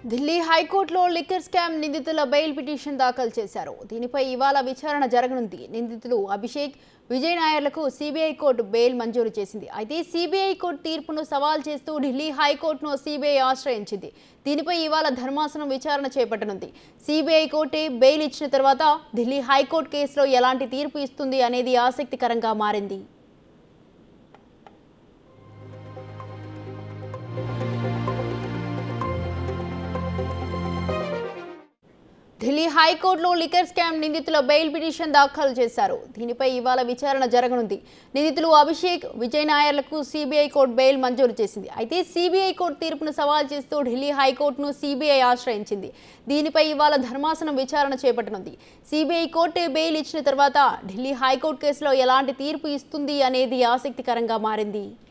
ఢిల్లీ హైకోర్టులో liquor scam నిందితుల bail petition దాఖలు చేశారు దీనిపై ఇవాళ విచారణ జరగనుంది నిందితులు అభిషేక్ విజయ్ నాయర్లకు సిబిఐ కోర్టు బెయిల్ మంజూరు చేసింది అయితే సిబిఐ కోర్టు తీర్పును సవాల్ చేస్తూ ఢిల్లీ హైకోర్టును సిబిఐ ఆశ్రయించింది దీనిపై ఇవాళ ధర్మాసనం విచారణ చేపట్టనుంది సిబిఐ కోర్టే బెయిల్ ఇచ్చిన తర్వాత ఢిల్లీ హైకోర్టు కేసులో ఎలాంటి తీర్పు ఇస్తుంది అనేది ఆసక్తికరంగా మారింది ఢిల్లీ హైకోర్టులో లిక్కర్ స్కామ్ నిందితుల బెయిల్ పిటిషన్ దాఖలు చేశారు దీనిపై ఇవాళ విచారణ జరగనుంది నిందితులు అభిషేక్ విజయ్ నాయర్లకు సిబిఐ కోర్టు బెయిల్ మంజూరు చేసింది అయితే సిబిఐ కోర్టు తీర్పును సవాల్ చేస్తూ ఢిల్లీ హైకోర్టును సిబిఐ ఆశ్రయించింది దీనిపై ఇవాళ ధర్మాసనం విచారణ చేపట్టనుంది సిబిఐ కోర్టే బెయిల్ ఇచ్చిన తర్వాత ఢిల్లీ హైకోర్టు కేసులో ఎలాంటి తీర్పు ఇస్తుంది అనేది ఆసక్తికరంగా మారింది